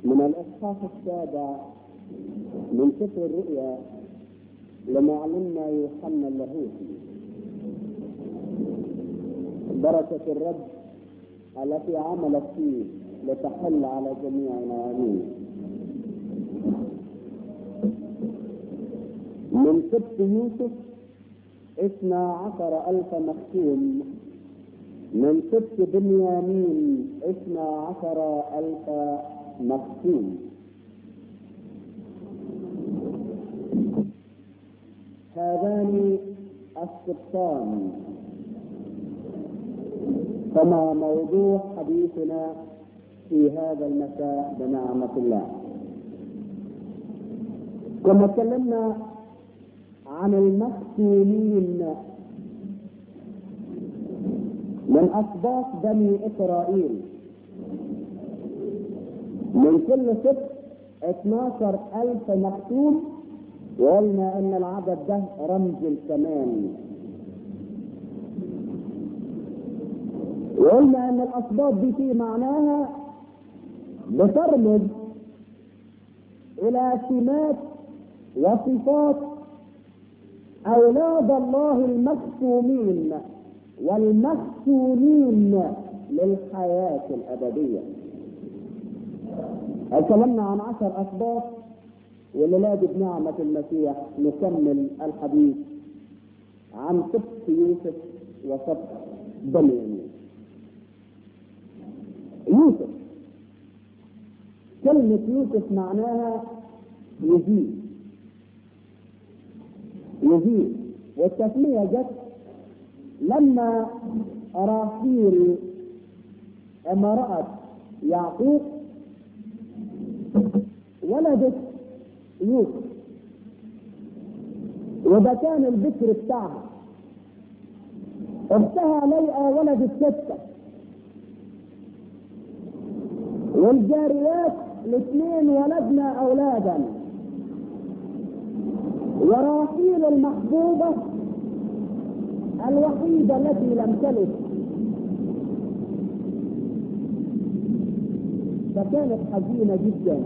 من الإصحاح السابع من سفر الرؤيا لمعلمنا يوحنا اللاهوتي بركة الرب التي عملت فيه لتحل على جميعنا آمين من سبط يوسف اثنا عشر ألف مختوم من سبط بنيامين اثنا عشر ألف مختوم هذان السبطان كما موضوع حديثنا في هذا المساء بنعمة الله كما تكلمنا عن المختومين من أسباط بني إسرائيل من كل سبت 12 ألف مختوم وقلنا أن العدد ده رمز الكمال وقلنا أن الأسباط دي في معناها بترمز إلى سمات وصفات أولاد الله المختومين والمختومين للحياة الأبدية تكلمنا عن عشر أسباط ولولاد بنعمة المسيح نكمل الحديث عن سبط يوسف وسبط بنيامين يوسف كلمة يوسف معناها يزيد يزيد والتسمية جت لما راحيل اما رأت يعقوب ولدت يوسف وده كان البكر بتاعها اختها ليئة ولدت ستة والجاريات الاثنين ولدنا اولادا وراحيل المحبوبة الوحيدة التي لم تلد فكانت حزينة جدا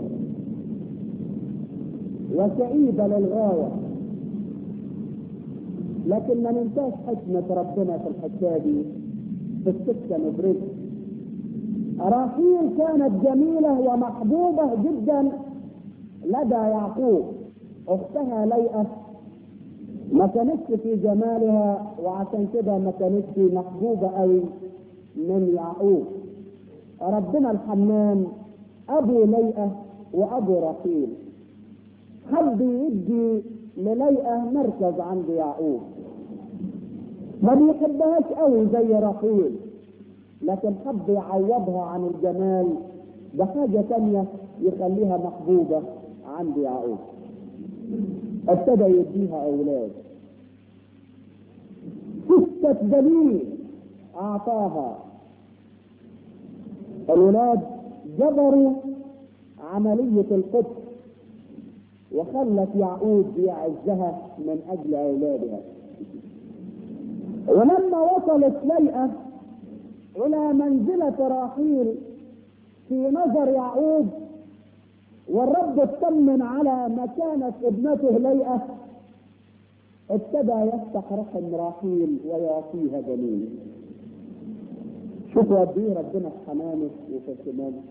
وكئيبة للغاية لكن ما ننساش حكمة ربنا في الحكاية دي في السكة نبرد راحيل كانت جميلة ومحبوبة جدا لدى يعقوب اختها ليئة ما كانتش في جمالها وعشان كده ما كانتش محبوبة قوي من يعقوب ربنا الحنان ابو ليئة وابو رحيل حب يدي لليئة مركز عند يعقوب ما بيحبهاش قوي زي رحيل لكن حب يعوضها عن الجمال بحاجة تانية يخليها محبوبة عند يعقوب ابتدى يديها اولاد ستة دليل اعطاها الولاد جبروا عملية القدس وخلت يعقوب يعزها من اجل اولادها ولما وصلت ليئة الى منزلة راحيل في نظر يعقوب والرب اطمن على مكانة ابنته ليئة ابتدى يفتح رحم راحيل ويعطيها جميل شوفوا قد ايه ربنا في حنانه وفي اهتمامه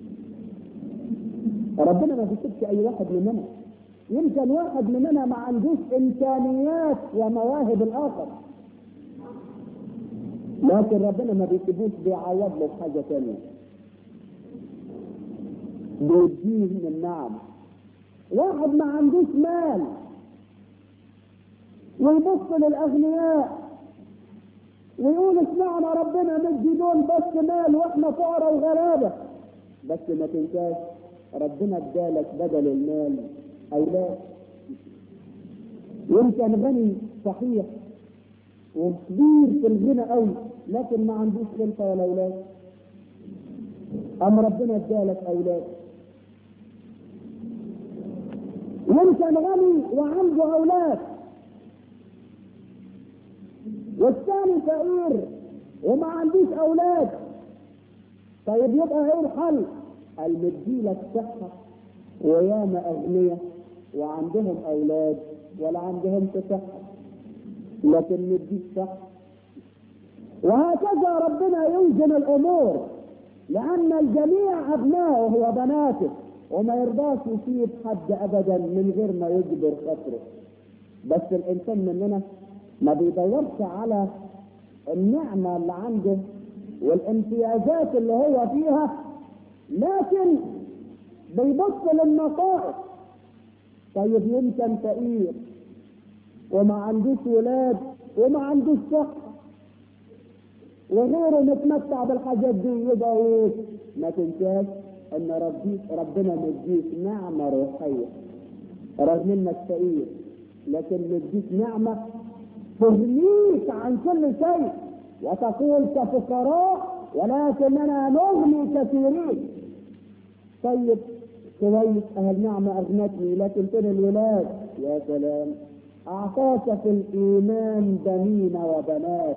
ربنا ما بيسيبش اي واحد مننا يمكن واحد مننا ما عندوش امكانيات ومواهب الاخر لكن ربنا ما بيسيبوش بيعوض له حاجه ثانيه بيديه من النعم واحد ما عندوش مال ويبص للاغنياء ويقول اسمعنا ربنا مدي دول بس مال واحنا فقراء وغلابه بس ما تنساش ربنا ادالك بدل المال اولاد يمكن غني صحيح وكبير في الغنى قوي لكن ما عندوش خلفه ولا اولاد أم ربنا ادالك أولاد يمكن غني وعنده أولاد والثاني فقير وما عندوش أولاد طيب يبقى إيه الحل؟ المديلك صحة وياما أغنياء وعندهم أولاد ولا عندهم صحة لكن مديك صحة وهكذا ربنا يوزن الأمور لأن الجميع أبنائه وبناته وما يرضاش يسيب حد أبدا من غير ما يجبر خاطره بس الإنسان مننا ما بيدورش على النعمة اللي عنده والامتيازات اللي هو فيها لكن بيبص للنقائص طيب يمكن فقير وما عندوش ولاد وما عندوش صحة وغيره متمتع بالحاجات دي يبقى ايه؟ ما تنساش ان ربي ربنا مديك نعمة روحية رغم انك فقير لكن مديك نعمة تغنيك عن كل شيء وتقول كفقراء ولكننا نغني كثيرين طيب كويس اهل نعمة اغنتني لكن فين الولاد يا سلام اعطاك في الايمان بنين وبنات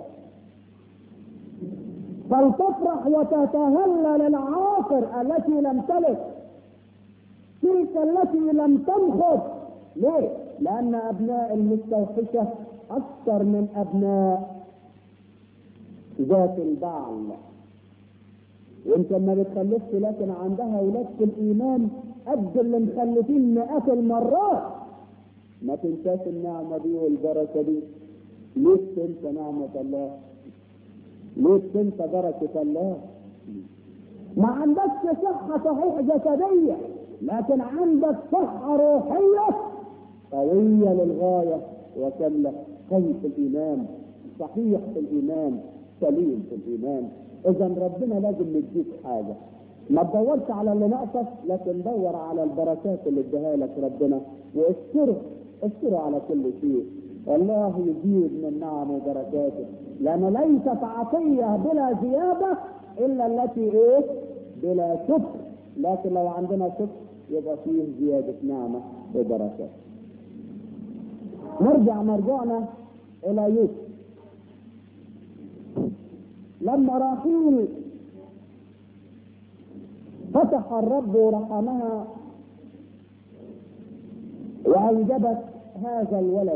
فلتفرح وتتهلل العاصر التي لم تلد تلك التي لم تنخض ليه؟ لأن أبناء المستوحشة أكثر من أبناء ذات البعل وانت ما بتخلفش لكن عندها اولاد في الايمان قد اللي مخلفين مئات المرات ما تنساش النعمه دي والبركه دي ليه تنسى نعمه الله ليه تنسى بركه الله ما عندكش صحه صحيح جسديه لكن عندك صحه روحيه قويه للغايه وكامله قوي في الايمان صحيح في الايمان سليم في الايمان اذا ربنا لازم يديك حاجه ما تدورش على اللي ناقصك لكن دور على البركات اللي اداها لك ربنا واشكره اشكره على كل شيء والله يزيد من نعم وبركاته لان ليست عطيه بلا زياده الا التي ايه بلا شكر لكن لو عندنا شكر يبقى فيه زياده نعمه وبركات نرجع مرجعنا الى يوسف لما راحيل فتح الرب رحمها وأوجبت هذا الولد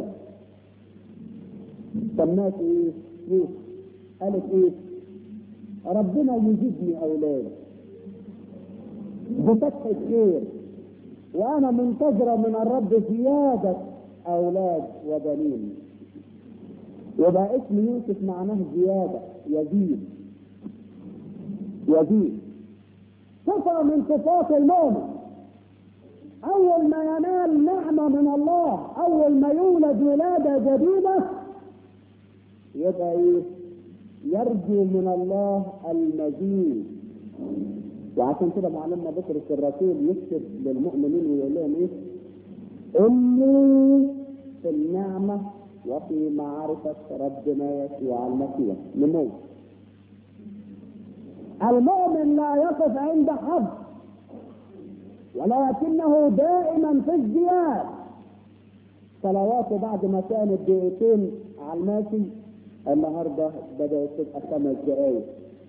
سماه ايه؟ يوسف قالت ايه؟ ربنا يجيبني اولاد بفتح الخير وانا منتظره من الرب زياده اولاد وبنين يبقى اسم يوسف معناه زياده يزيد يزيد صفة من صفات المؤمن أول ما ينال نعمة من الله أول ما يولد ولادة جديدة يبقى إيه؟ يرجو من الله المزيد وعشان كده معلمنا بطرس الرسول يكتب للمؤمنين ويقول لهم ايه؟ اني في النعمه وفي معرفة ربنا يسوع المسيح نمو المؤمن لا يقف عند حد ولكنه دائما في ازدياد صلواته بعد ما كانت دقيقتين على الماشي النهارده بدأت تبقى خمس دقايق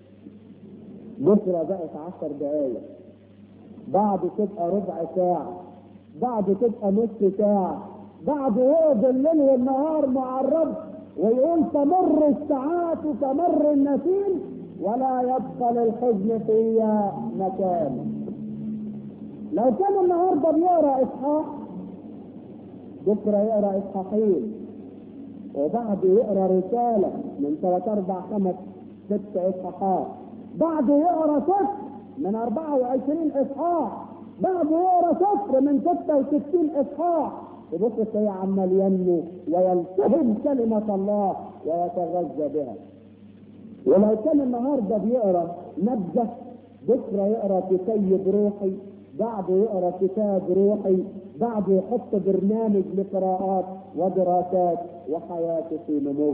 بكرة بقت عشر دقايق بعد تبقى ربع ساعة بعد تبقى نص ساعة بعد يقعد الليل والنهار مع الرب ويقول تمر الساعات تمر النسيم ولا يبقى للحزن في مكان لو كان النهارده بيقرا اصحاح بكره يقرا اصحاحين وبعد يقرا رساله من ثلاث اربع خمس ست اصحاحات بعد يقرا سفر من 24 اصحاح بعد يقرا سفر من 66 اصحاح تبص تلاقيه عمال ينمو ويلتهم كلمة الله ويتغذى بها. ولو كان النهارده بيقرا نبذة بكره يقرا كتيب روحي، بعده يقرا كتاب روحي، بعده يحط برنامج لقراءات ودراسات وحياته في نمو.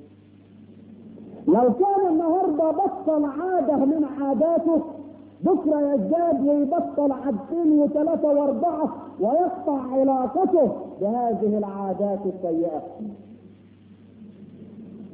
لو كان النهارده بطل عادة من عاداته بكره يزداد ويبطل عادتين وثلاثة وأربعة ويقطع علاقته بهذه العادات السيئة.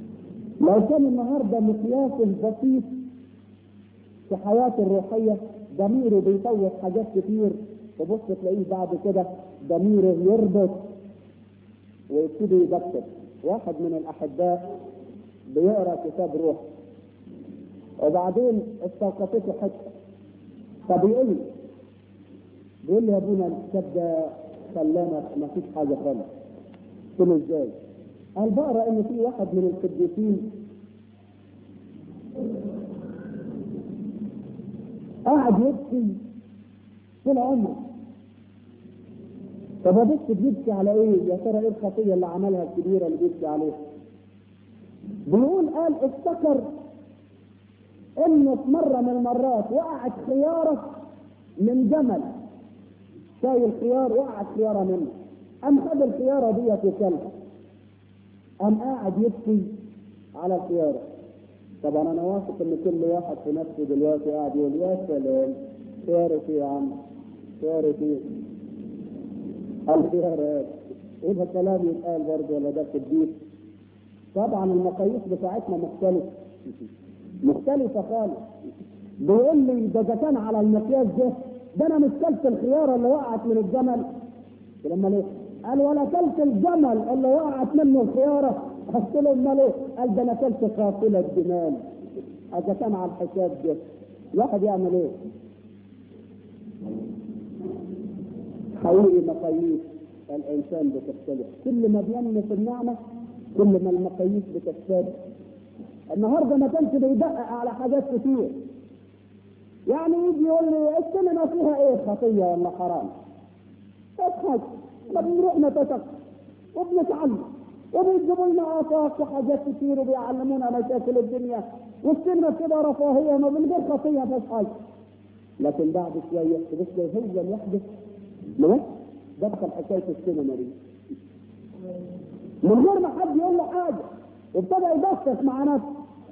لو كان النهارده مقياسه بسيط في حياته الروحية ضميره بيفوت حاجات كتير تبص تلاقيه بعد كده ضميره يربط ويبتدي يدكر واحد من الاحباء بيقرا كتاب روح وبعدين استوقفته حته فبيقول لي بيقول لي يا ابونا الكتاب ده خلانا ما فيش حاجه خالص قلت له ازاي؟ قال بقرا ان في واحد من القديسين قاعد يبكي طول عمره طب بص بيبكي على ايه؟ يا ترى ايه الخطيه اللي عملها الكبيره اللي بيبكي عليها؟ بيقول قال افتكر انه في مره من المرات وقعت خياره من جمل شايل خيار وقعت خياره منه قام خد الخياره ديت وكلها قام قاعد يبكي على الخياره طبعا انا واثق ان كل واحد في نفسه دلوقتي قاعد يقول يا سلام خيارة ايه يا عم خيارة ايه الخيارات ايه ده كلام يتقال برضه ولا ده قديس طبعا المقاييس بتاعتنا مختلفة مختلفة خالص بيقول لي ده إذا كان على المقياس ده ده انا مش كلت الخيارة اللي وقعت من الجمل لما ليه؟ قال ولا كلت الجمل اللي وقعت منه الخيارة قلت له امال ايه؟ قال ده انا كلت قافلة جمال اذا كان على الحساب ده الواحد يعمل ايه؟ حقيقي مقاييس الانسان بتختلف كل ما بينمو في النعمه كل ما المقاييس بتختلف النهارده ما كانش بيدقق على حاجات كتير يعني يجي يقول لي السينما فيها ايه خطيه ولا حرام؟ اضحك ما بنروح نتسق وبنتعلم وبيجيبوا لنا افاق وحاجات كتير وبيعلمونا مشاكل الدنيا والسينما كده رفاهيه ما من غير خطيه ما فيهاش حاجه لكن بعد شويه تبص هو لوحده ليه؟ دخل حكايه السينما دي من غير ما حد يقول له حاجه وابتدى يبسط مع نفسه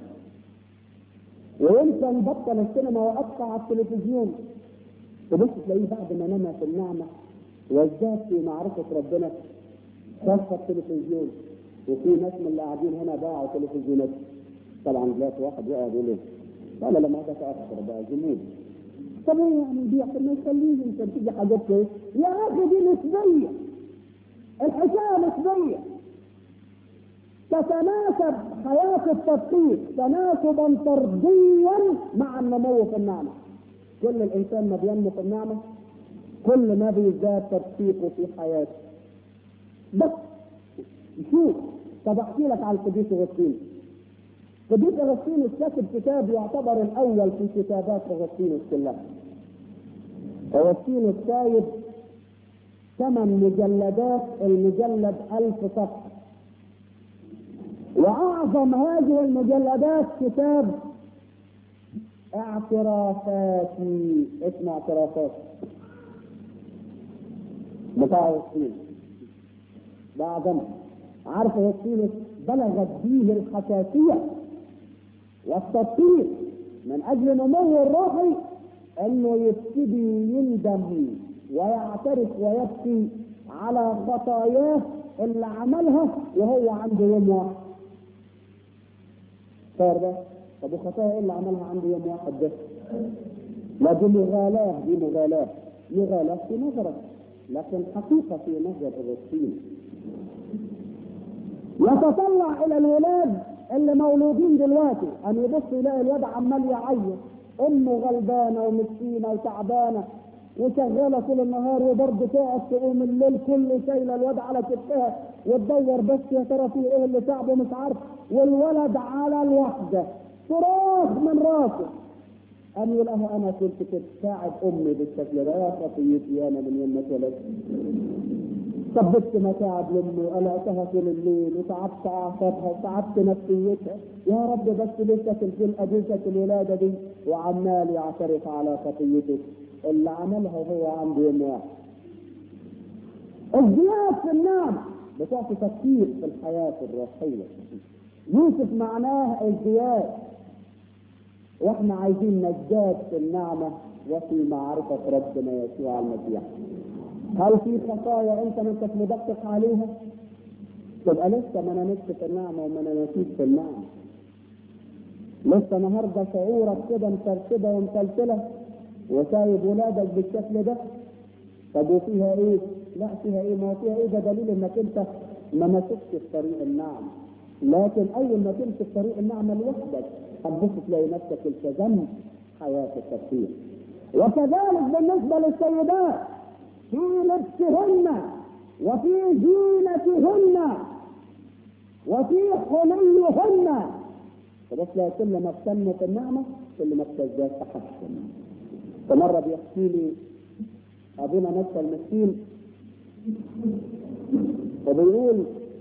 ويمكن بطل السينما وقطع التلفزيون تبص تلاقيه بعد ما نمى في النعمه وازداد في معرفه ربنا خف التلفزيون وفي ناس من اللي قاعدين هنا باعوا تلفزيونات طبعا دلوقتي واحد يقعد يقول ايه؟ لا لا لما ده تاخر بقى جمود طب ايه يعني يبيع ما يخليه يمكن تيجي حاجات كويس يا اخي دي نسبيه الحكايه نسبيه تتناسب حياه التدقيق تناسبا طرديا مع النمو في النعمه كل الانسان ما بينمو في النعمه كل ما بيزداد تدقيقه في حياته بس شوف طب احكي لك على القديس اغسطينوس قديس اغسطينوس كاتب كتاب يعتبر الاول في كتابات اغسطينوس كلها اغسطينوس كايب ثمان مجلدات المجلد ألف صفحة وأعظم هذه المجلدات كتاب اعترافاتي اسمه اعترافات بتاع اغسطينوس ده أعظمها عارف اغسطينوس بلغت به الحساسية والتدقيق من أجل نمو الروحي انه يبتدي يندم ويعترف ويبكي على خطاياه اللي عملها وهو عنده يوم واحد صار ده طب وخطايا ايه اللي عملها عنده يوم واحد ده لا دي مغالاة دي مغالاة مغالاة في نظرك لكن حقيقة في نظر اغسطين يتطلع الى الولاد اللي مولودين دلوقتي ان يبص يلاقي الواد عمال يعيط امه غلبانه ومسكينه وتعبانه وشغاله طول النهار وبرضه تقعد تقوم الليل كله شايله الواد على كتفها وتدور بس يا ترى في ايه اللي تعبه مش عارف والولد على الوحده صراخ من راسه قام يقول اه انا كنت كنت ساعد امي بالشكل ده يا خطيتي انا من يوم ما اتولدت طبقت متاعب لامي وقلقتها طول الليل وتعبت اعصابها وتعبت نفسيتها يا رب بس لسه في الأجهزة الولادة دي وعمال يعترف على خطيته اللي عملها وهو عنده يوم واحد ازدياد في النعمة بتعطي تفكير في الحياة الروحية يوسف معناه ازدياد واحنا عايزين نزداد في النعمة وفي معرفة ربنا يسوع المسيح هل في خطايا انت ما انتش مدقق عليها؟ تبقى لسه ما نمتش في النعمه وما نمتيش في النعمه. لسه النهارده شعورك كده مترتبه ومتلتله وسايب ولادك بالشكل ده طب وفيها ايه؟ لا فيها ايه؟ ما فيها ايه ده دليل انك انت ما مسكتش في طريق النعم لكن اول ما تمشي في طريق النعمه لوحدك هتبص تلاقي نفسك التزمت حياه التفكير وكذلك بالنسبه للسيدات في لبسهن وفي زينتهن وفي حليهن فبس لا كل ما اغتنت النعمه كل ما ابتزت تحسن فمره بيحكي لي ابونا نفسه المسكين وبيقول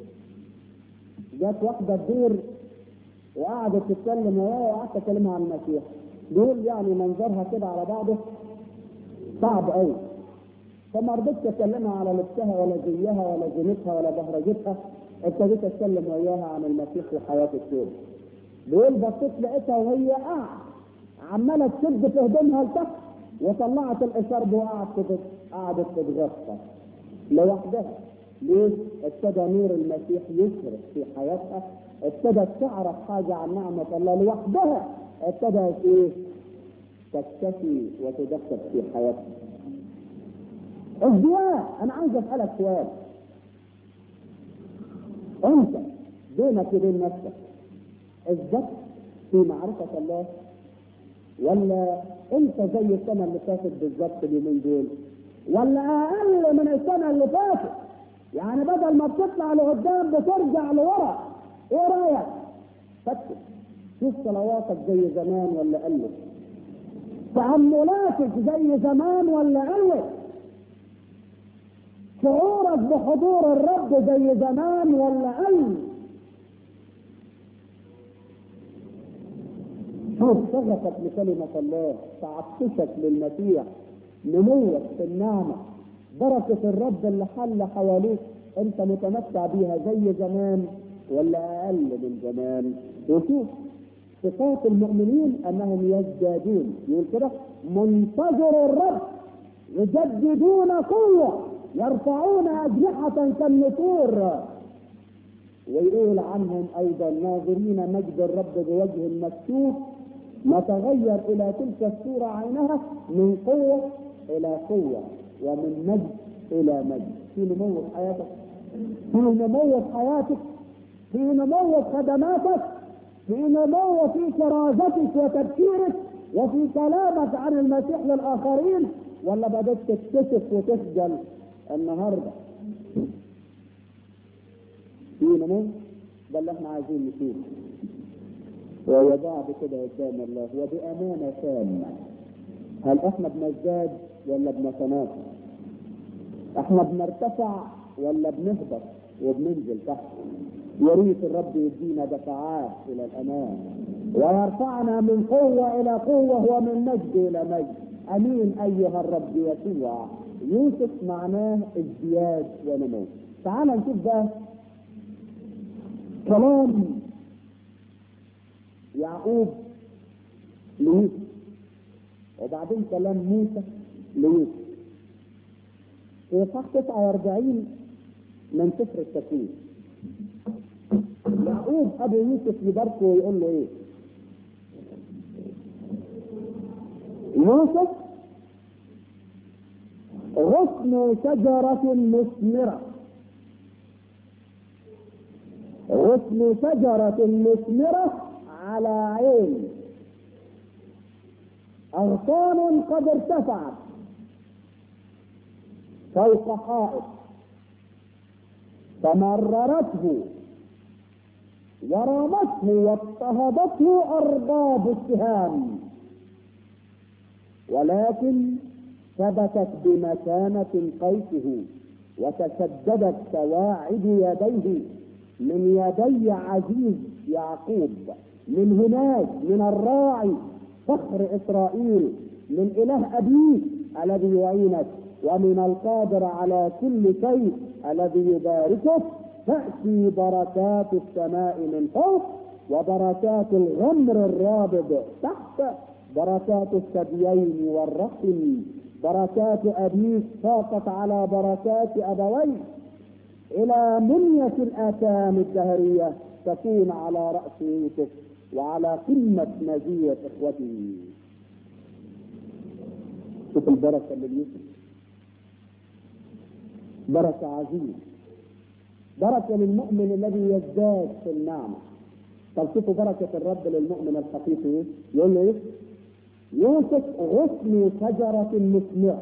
جت واحده الدير وقعدت تتكلم وياي وقعدت اكلمها عن المسيح دول يعني منظرها كده على بعضه صعب قوي فما رضيتش اكلمها على لبسها ولا زيها ولا زينتها ولا بهرجتها ابتديت اتكلم وياها عن المسيح وحياه التوبه دول بصيت لقيتها وهي قاعده عماله تشد في هدومها لتحت وطلعت الاشارب وقعدت قعدت تتغطى لوحدها ليه؟ ابتدى نور المسيح يشرق في حياتها ابتدت تعرف حاجة عن نعمة الله لوحدها ابتدت ايه؟ تكتفي وتدخل في حياتها. ازدواء انا عايز اسألك سؤال. انت بينك وبين نفسك ازددت في معرفة الله ولا انت زي السنة اللي فاتت بالظبط اليومين دول ولا اقل من السنة اللي فاتت يعني بدل ما بتطلع لقدام بترجع لورا ايه رايك فتش شوف صلواتك زي زمان ولا قلت تأملاتك زي زمان ولا قلت شعورك بحضور الرب زي زمان ولا قل شوف شغفك لكلمة الله تعطشك للمسيح نموك في النعمة بركة الرب اللي حل حواليك انت متمتع بيها زي زمان ولا اقل من زمان وشوف صفات المؤمنين انهم يزدادون يقول كده منتظر الرب يجددون قوة يرفعون أجنحة كالنسور ويقول عنهم أيضا ناظرين مجد الرب بوجه مكتوب نتغير إلى تلك الصورة عينها من قوة إلى قوة ومن مجد إلى مجد في نمو في حياتك في نمو في حياتك في نمو في خدماتك في نمو في كرازتك وتفكيرك وفي كلامك عن المسيح للآخرين ولا بدأت تكتشف وتخجل النهارده في نمو ده اللي احنا عايزين نشوف ويضع كده قدام الله وبأمانة تامة هل احنا بنزداد ولا بنتناقص؟ احنا بنرتفع ولا بنهبط وبننزل تحت؟ يا ريت الرب يدينا دفعات الى الامام ويرفعنا من قوه الى قوه ومن مجد الى مجد امين ايها الرب يسوع يوسف معناه ازدياد ونمو تعال نشوف بقى كلام يعقوب ليوسف وبعدين كلام موسى ليوسف في صح 49 من سفر التكوين يعقوب ابو يوسف يباركه ويقول له ايه؟ يوسف غصن شجرة مثمرة غصن شجرة مثمرة على عين أغصان قد ارتفعت فوق حائط فمررته ورمته واضطهدته أرباب السهام ولكن ثبتت بمكانة قيسه وتسددت سواعد يديه من يدي عزيز يعقوب من هناك من الراعي فخر إسرائيل من إله أبيك الذي يعينك ومن القادر على كل شيء الذي يباركك تأتي بركات السماء من فوق وبركات الغمر الرابض تحت بركات الثديين والرحم بركات أبيك فاقت على بركات أبويك إلى منية الآثام الدهرية تكون على رأس يوسف وعلى قمة مزية إخوته شوف البركة اللي بيوسف بركة عظيمة بركة للمؤمن الذي يزداد في النعمة طب شوفوا بركة الرب للمؤمن الحقيقي ايه؟ يقول له ايه؟ يوسف غصن شجرة مثمرة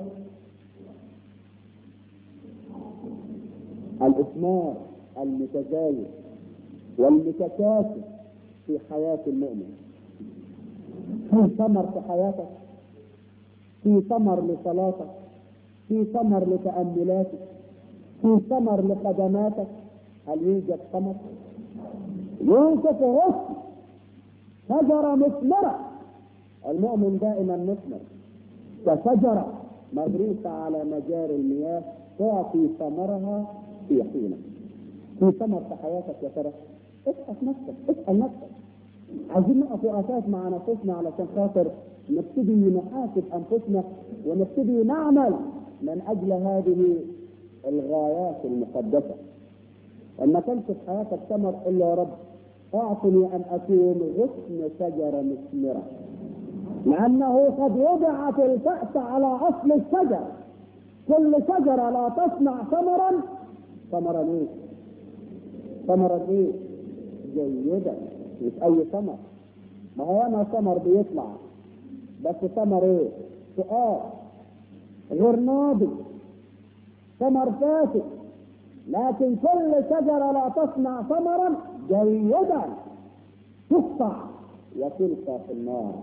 الإثمار المتزايد والمتكاثر في حياة المؤمن في ثمر في حياتك في ثمر لصلاتك في ثمر لتأملاتك في ثمر لخدماتك هل يوجد ثمر؟ يوسف غصن شجرة مثمرة المؤمن دائما مثمر كشجرة مغروسة على مجاري المياه تعطي ثمرها في حينه في ثمر في حياتك يا ترى اسأل نفسك اسأل نفسك عايزين نقف وقفات مع نفسنا علشان خاطر نبتدي نحاسب انفسنا ونبتدي نعمل من اجل هذه الغايات المقدسه ان ما كانش في حياتك ثمر الا يا رب اعطني ان اكون غصن شجره مثمره لانه قد وضعت الكأس على اصل الشجر كل شجره لا تصنع ثمرا ثمرا ايه؟ ثمرا ايه؟ جيدا مش اي ثمر ما هو انا ثمر بيطلع بس ثمر ايه؟ سؤال غير ناضج ثمر فاسد لكن كل شجره لا تصنع ثمرا جيدا تقطع وتلقى في النار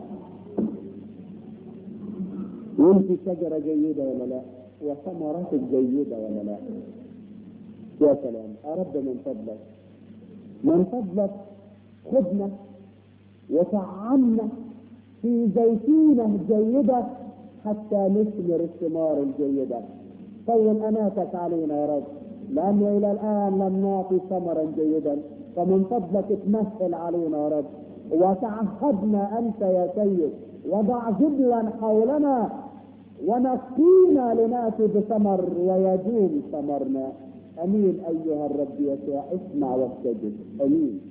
وانت شجره جيده ولا لا؟ وثمرتك جيده ولا لا؟ يا سلام يا رب من فضلك من فضلك خدنا وطعمنا في زيتونة جيدة حتى نثمر الثمار الجيدة طول أناتك علينا يا رب لأنه إلى الآن لم نعطي ثمرا جيدا فمن فضلك تمثل علينا يا رب وتعهدنا أنت يا سيد وضع جبلا حولنا ونسقينا لنأتي بثمر ويدوم ثمرنا امين ايها الرب يسوع اسمع واستجب امين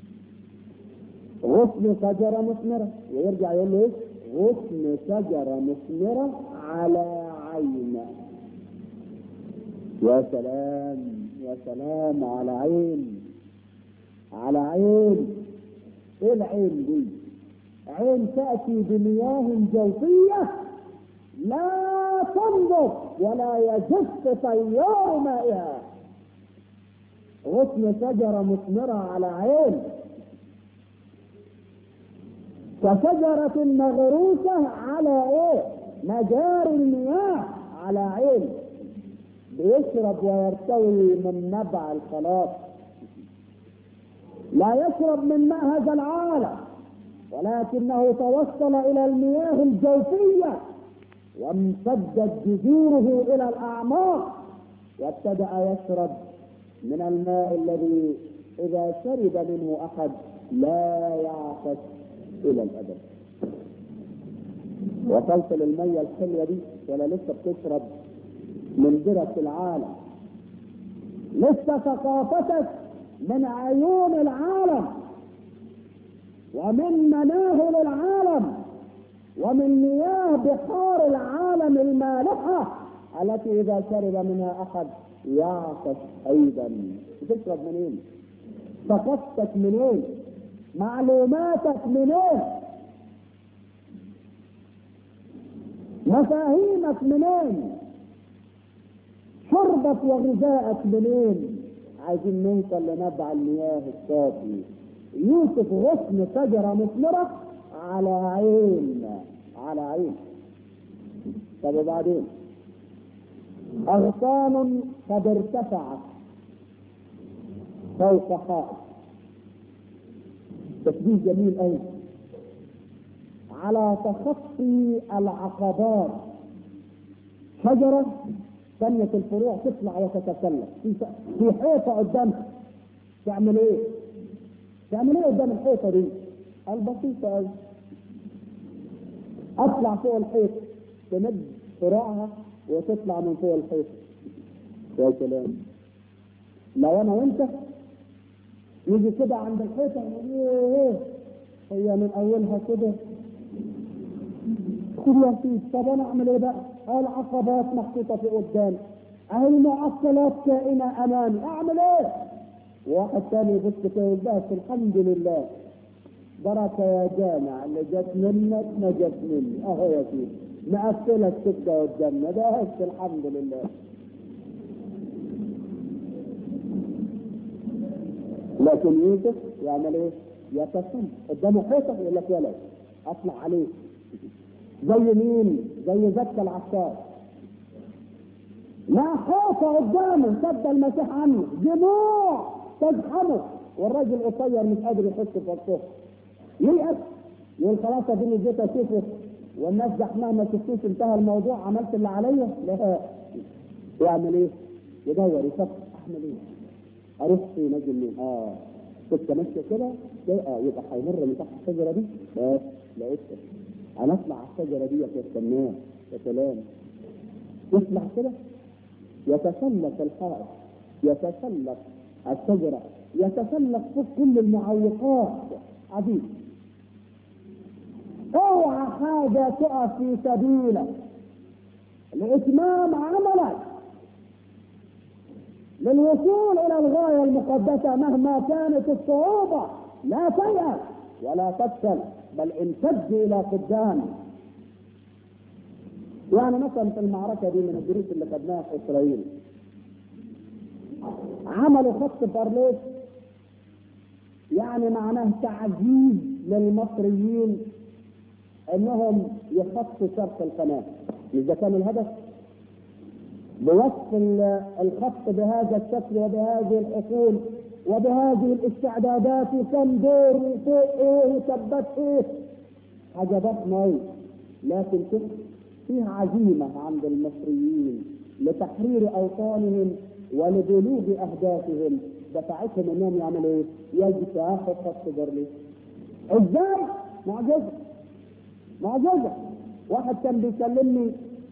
غصن شجره مثمره ويرجع يقول له ايه غصن شجره مثمره على عين يا سلام يا سلام على عين على عين ايه العين دي عين تاتي بمياه جوفيه لا تنضب ولا يجف تيار مائها غصن شجرة مثمرة على عين كشجرة مغروسة على ايه؟ مجاري المياه على عين بيشرب ويرتوي من نبع الخلاص لا يشرب من ماء هذا العالم ولكنه توصل الى المياه الجوفيه وامتدت جذوره الى الاعماق وابتدا يشرب من الماء الذي اذا شرب منه احد لا يعطش الى الابد وصلت للميه الحلوه دي ولا لسه بتشرب من درة العالم لسه ثقافتك من عيون العالم ومن مناهل العالم ومن مياه بحار العالم المالحة التي إذا شرب منها أحد يعطش أيضا بتشرب منين؟ ثقافتك منين؟ معلوماتك منين؟ مفاهيمك منين؟ شربك وغذائك منين؟ عايزين نوصل لنبع المياه الصافي يوسف غصن شجرة مثمرة على عين على عين طب وبعدين أغصان قد ارتفعت فوق حائط تشبيه جميل أوي على تخطي العقبات شجرة ثانية الفروع تطلع وتتسلق في في حيطة قدامها تعمل ايه؟ تعمل ايه قدام الحيطة دي؟ البسيطة أوي اطلع فوق الحيط تمد فروعها وتطلع من فوق الحيط يا سلام لو انا وانت يجي كده عند الحيطه ايه هي من اولها كده قلت له يا سيدي طب انا اعمل ايه بقى؟ العقبات محطوطه في قدامي اهي المعطلات كائنه امامي اعمل ايه؟ واحد تاني يبص كده بس الحمد لله بركه يا جامع اللي جت منك ما جت مني اهو يا سيدي مقفله السكه قدامنا بس الحمد لله لكن يوسف يعمل ايه؟ يتسم قدامه حيطه يقول لك يلا اطلع عليه زي مين؟ زي زكى العشار لا حيطه قدامه سد المسيح عنه دموع تزحمه والراجل قصير مش قادر يحس في وقته ييأس يقول خلاص اديني جيت اشوفه والناس زحمها ما شفتوش انتهى الموضوع عملت اللي عليا لا يعمل ايه؟ يدور يفكر اعمل ايه؟ اروح فين اجي منين؟ اه كنت ماشيه كده اه يبقى هيمر من تحت الشجره دي بس لقيته انا اطلع على الشجره دي واستناه يا سلام يطلع كده يتسلق الحائط يتسلق الشجره يتسلق فوق كل المعوقات عجيب اوعى حاجه تقف في سبيلك لاتمام عملك للوصول الى الغايه المقدسه مهما كانت الصعوبه لا تيأس ولا تفشل بل امتد الى قدام يعني مثلا في المعركه دي من الدروس اللي خدناها في اسرائيل عملوا خط بارليس يعني معناه تعزيز للمصريين انهم يخطوا شرق القناه مش ده كان الهدف بوصف الخط بهذا الشكل وبهذه الحصول وبهذه الاستعدادات وكم دور وفوق ايه وثبت ايه حاجه ضخمه أوي. لكن شوف فيها عزيمه عند المصريين لتحرير اوطانهم ولبلوغ اهدافهم دفعتهم انهم يعملوا ايه؟ يجتاحوا خط برلين. ازاي؟ معجزه معجزه واحد كان بيكلمني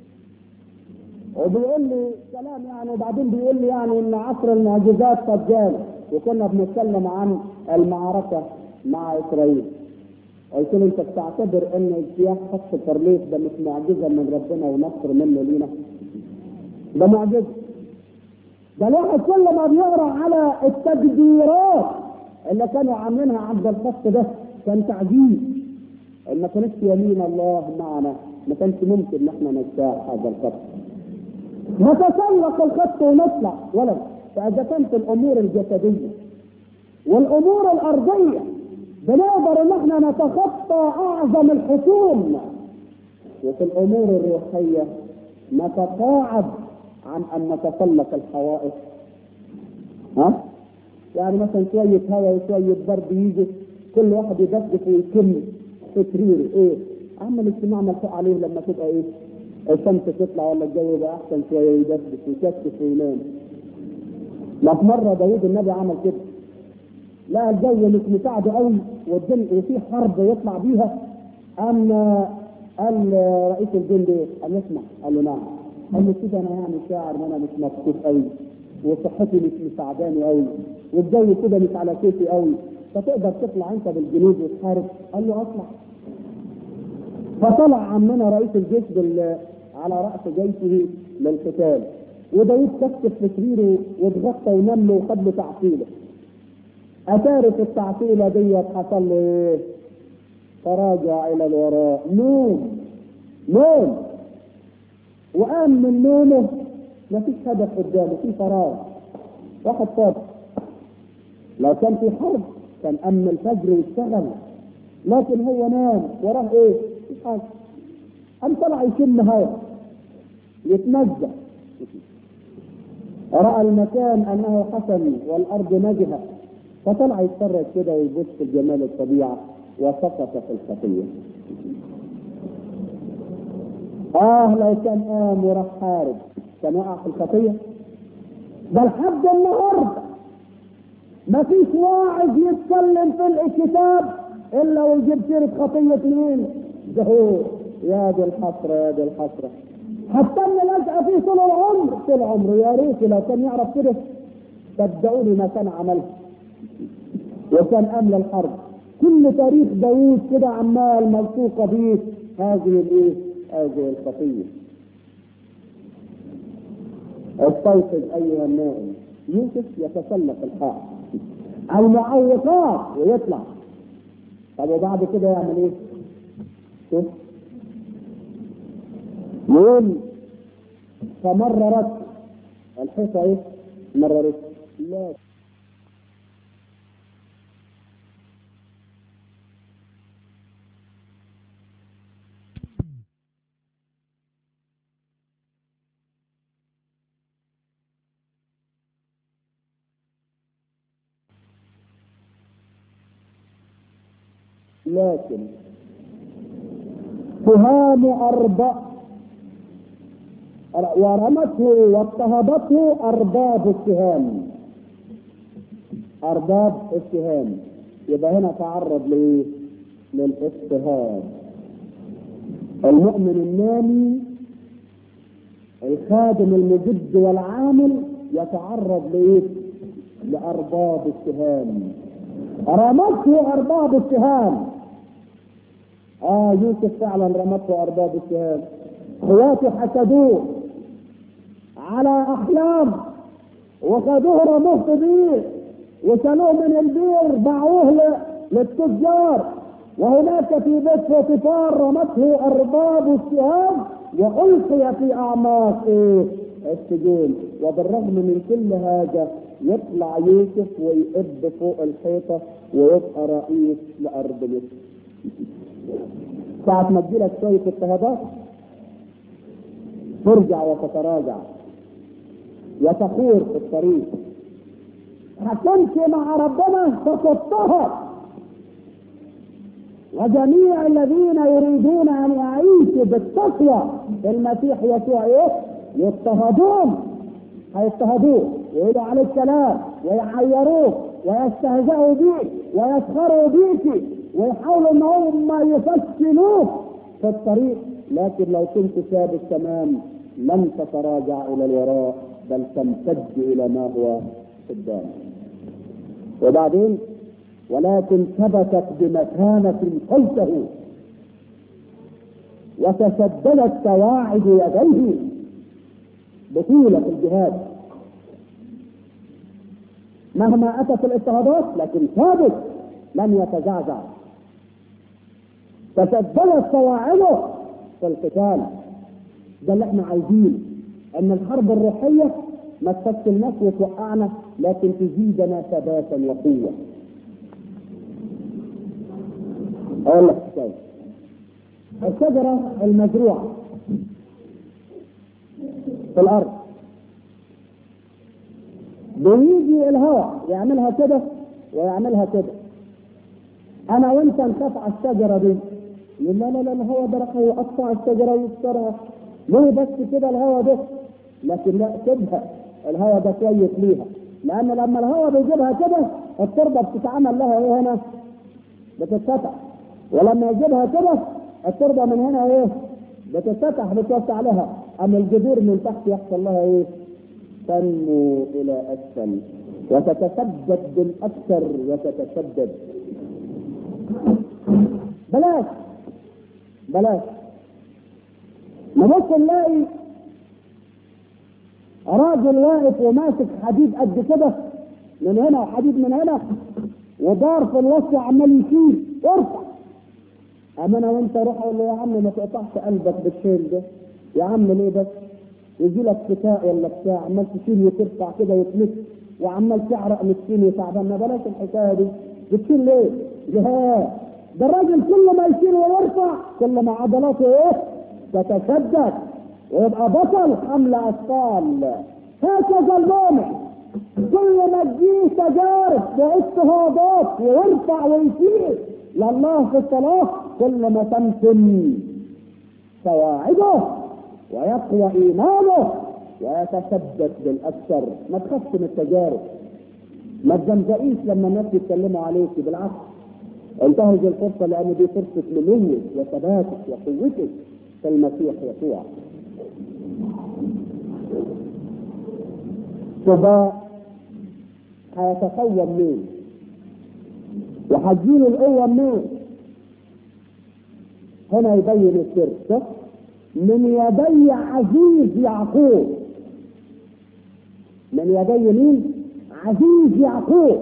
وبيقول لي كلام يعني وبعدين بيقول لي يعني ان عصر المعجزات قد جاء وكنا بنتكلم عن المعركه مع اسرائيل قلت له انت بتعتبر ان اجتياح خط فرليس ده مش معجزه من ربنا ونصر منه لينا ده معجزه ده الواحد كل ما بيقرا على التقديرات اللي كانوا عاملينها عند الخط ده كان تعجيز ان ما كانش يمين الله معنا ما كانش ممكن ان احنا نجتاح هذا الخط نتسلق الخط ونطلع ولد فاذا كانت الامور الجسديه والامور الارضيه بنقدر ان احنا نتخطى اعظم الحصون وفي الامور الروحيه نتقاعد عن ان نتسلق الحوائط ها يعني مثلا شويه هواء وشويه برد يجي كل واحد يدفدف ويكم في سريره ايه اعمل اجتماع ملحوق عليه لما تبقى ايه الشمس تطلع ولا الجو يبقى احسن شويه يدفدف ويكتف وينام ما في مره داوود النبي عمل كده لا الجو مش مساعده قوي والدنيا وفي حرب يطلع بيها قام قال رئيس الجند ايه؟ قال اسمع قال له نعم قال له كده انا يعني شاعر ان انا مش مبسوط قوي وصحتي مش مساعداني قوي والجو كده مش على كيفي قوي فتقدر تطلع انت بالجنود وتحارب قال له اطلع فطلع عمنا رئيس الجيش بال... على راس جيشه للقتال وداود كتف في سريره واتغطى ونام له وخد له تعطيله اتاري في التعطيله ديت حصل له ايه؟ تراجع الى الوراء نوم نوم وقام من نومه مفيش هدف قدامه في فراغ واحد فاضي لو كان في حرب كان أم الفجر يشتغل لكن هو نام وراه ايه؟ مفيش حاجة قام طلع يشم هوا يتنزه رأى المكان أنه حسن والأرض نجهة فطلع يتفرج كده ويبص في جمال الطبيعة وسقط في الخطية آه لو كان قام وراح حارب كان وقع في الخطية ده لحد النهارده ما فيش واعظ يتكلم في الكتاب الا ويجيب سيره خطيه مين؟ زهور يا دي الحسره يا دي الحسره حتى اللي لازقه فيه طول العمر طول عمره يا ريت لو كان يعرف كده صدقوني ما كان عملها وكان امل الحرب كل تاريخ داوود كده عمال موثوقه به هذه الايه؟ هذه الخطية استيقظ أيها النائم يوسف يتسلق الحائط المعوقات ويطلع طب وبعد كده يعمل ايه؟ شوف يقول فمررت الحيطة ايه؟ مررت لا لكن تهام أربع ورمته واضطهدته أرباب السهام أرباب السهام يبقى هنا تعرض لإيه؟ للاضطهاد المؤمن النامي الخادم المجد والعامل يتعرض لإيه؟ لأرباب السهام رمته أرباب السهام آه يوسف فعلا رمته أرباب السهام اخواته حسدوه على أحلام وخدوه رموه بيه وشالوه من البير باعوه ل- للتجار وهناك في بيت فوتيفار رمته أرباب السهام وألقي في أعماق إيه؟ السجون وبالرغم من كل هذا يطلع يوسف ويقب فوق الحيطة ويبقى رئيس لأرض مصر ساعة ما تجيلك شوية اضطهادات ترجع وتتراجع وتخور في الطريق هتمشي مع ربنا فتضطهد وجميع الذين يريدون ان يعيشوا بالتقوى المسيح يسوع ايه؟ يضطهدون هيضطهدوه ويقولوا عليك كلام ويعيروك ويستهزئوا بيك ويسخروا بيك ويحاولوا ان هم يفشلوك في الطريق لكن لو كنت ثابت تمام لن تتراجع الى الوراء بل تمتد الى ما هو قدام وبعدين ولكن ثبتت بمكانة فوقه وتشددت سواعد يديه بطولة الجهاد مهما أتت الاضطهادات لكن ثابت لم يتزعزع تشددت سواعده في القتال ده اللي احنا عايزينه ان الحرب الروحية ما تفشلناش وتوقعنا لكن تزيدنا ثباتا وقوة اقول لك ازاي الشجرة المزروعة في الارض بيجي الهواء يعملها كده ويعملها كده انا وانت نخاف على الشجره دي يقول لا لا لا الهواء ده راح يقطع الشجره ويكسرها ليه بس كده الهواء ده لكن لا سيبها الهواء ده كويس ليها لان لما الهواء بيجيبها كده التربه بتتعمل لها ايه هنا بتتفتح ولما يجيبها كده التربه من هنا ايه بتتفتح بتوسع لها اما الجذور من تحت يحصل لها ايه تنمو الى اسفل وتتسدد بالاكثر وتتسدد بلاش بلاش نبص نلاقي راجل واقف وماسك حديد قد كده من هنا وحديد من هنا ودار في الوسط وعمال يشيل ارفع اما انا وانت روح اقول له يا عم ما تقطعش قلبك بالشيل ده يا عم ليه بس يجي لك فتاء ولا بتاع عمال تشيل وترفع كده وتلف وعمال تعرق مسكين وتعبان ما بلاش الحكايه دي بتشيل ليه؟ جهاد ده الراجل كل ما يشيل ويرفع كل ما عضلاته ايه؟ تتشدد ويبقى بطل حمل اثقال هكذا المؤمن كل ما تجيه تجارب واضطهادات ويرفع ويشيل لله في الصلاه كل ما تمتن سواعده ويقوى ايمانه ويتشدد بالاكثر ما تخافش من التجارب ما تزمزقيش لما الناس يتكلموا عليك بالعكس انتهز الفرصه لان دي فرصه نموك وثباتك وقوتك في المسيح يسوع سباء هيتقوى منين وهتجيله القوه منين هنا يبين السر صح من يدي عزيز يعقوب من يدي مين عزيز يعقوب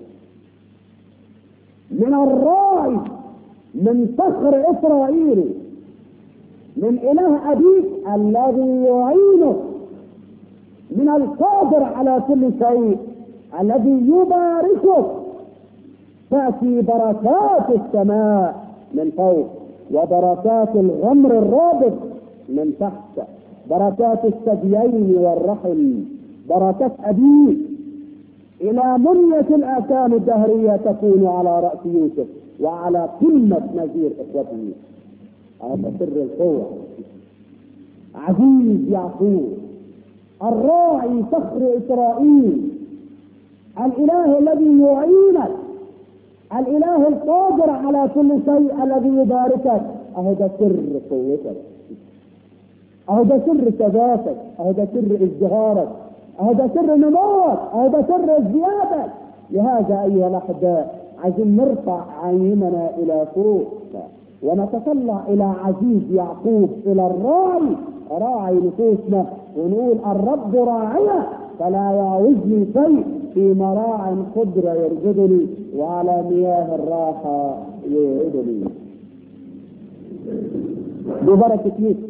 من الراعي من فخر اسرائيل من اله ابيك الذي يعينه من القادر على كل شيء الذي يباركه تاتي بركات السماء من فوق وبركات الغمر الرابط من تحت بركات الثديين والرحم بركات ابيك الى منية الاكام الدهرية تكون على رأس يوسف وعلى قمة نذير اخوته هذا سر القوة عزيز يعقوب الراعي فخر اسرائيل الاله الذي يعينك الاله القادر على كل شيء الذي يباركك اهو ده سر قوتك اهو ده سر ثباتك اهو ده سر ازدهارك اهو ده سر نموك اهو ده سر ازديادك لهذا ايها الاحباء عايزين نرفع عيننا الى فوق ونتطلع الى عزيز يعقوب الى الراعي راعي نفوسنا ونقول الرب راعية فلا يعوزني شيء في مراع خضرة يرجدني وعلى مياه الراحة يوعدني ببركة يوسف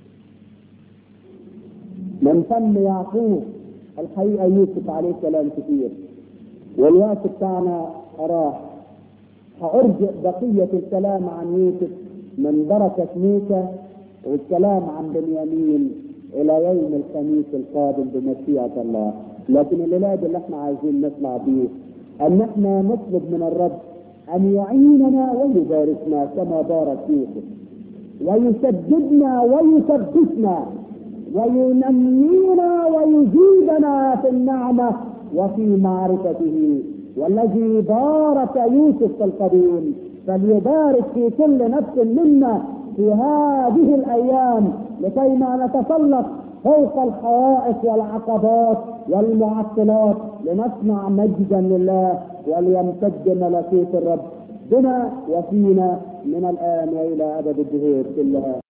من فم يعقوب الحقيقة يوسف عليه كلام كثير والوقت بتاعنا راح هأرجع بقية الكلام عن يوسف من بركة موسى والكلام عن بنيامين إلى يوم الخميس القادم بمشيئة الله لكن الولاد اللي احنا عايزين نطلع بيه أن احنا نطلب من الرب أن يعيننا ويباركنا كما بارك يوسف ويسددنا ويثبتنا وينمينا ويزيدنا في النعمة وفي معرفته والذي بارك يوسف في القديم فليبارك في كل نفس منا في هذه الايام لكي ما نتسلق فوق الحوائط والعقبات والمعطلات لنصنع مجدا لله وليمتد ملكوت الرب بنا وفينا من الان والى ابد الدهور كلها